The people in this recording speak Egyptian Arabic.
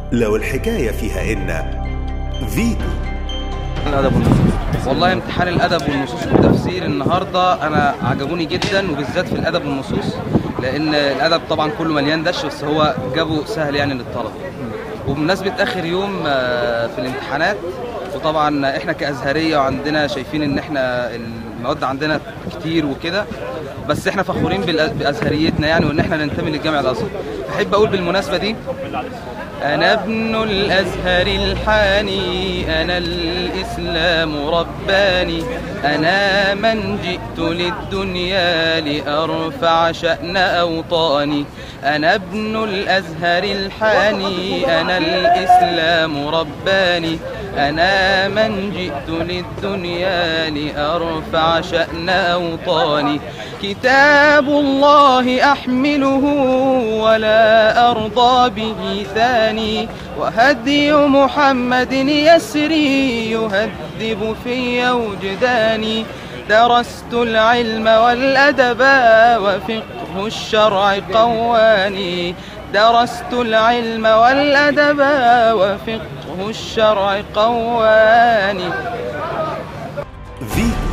لو الحكاية فيها إن فيتو الادب والنصوص والله امتحان الادب والنصوص والتفسير النهارده انا عجبوني جدا وبالذات في الادب والنصوص لان الادب طبعا كله مليان دش بس هو جابه سهل يعني للطلبه وبمناسبه اخر يوم آه، في الامتحانات وطبعا احنا كازهريه وعندنا شايفين ان احنا المواد عندنا كتير وكده بس احنا فخورين بالأ- بازهريتنا يعني وان احنا ننتمي للجامع الازهر احب اقول بالمناسبه دي أنا ابن الأزهر الحاني أنا الإسلام رباني أنا من جئت للدنيا لأرفع شأن أوطاني أنا ابن الأزهر الحاني أنا الإسلام رباني أنا من جئت للدنيا لأرفع شأن أوطاني كتاب الله أحمله ولا أرضى به ثاني وهدي محمد يسري يهذب في وجداني درست العلم والأدب وفقه الشرع قواني درست العلم والأدب وفقه الشرع قواني فيتو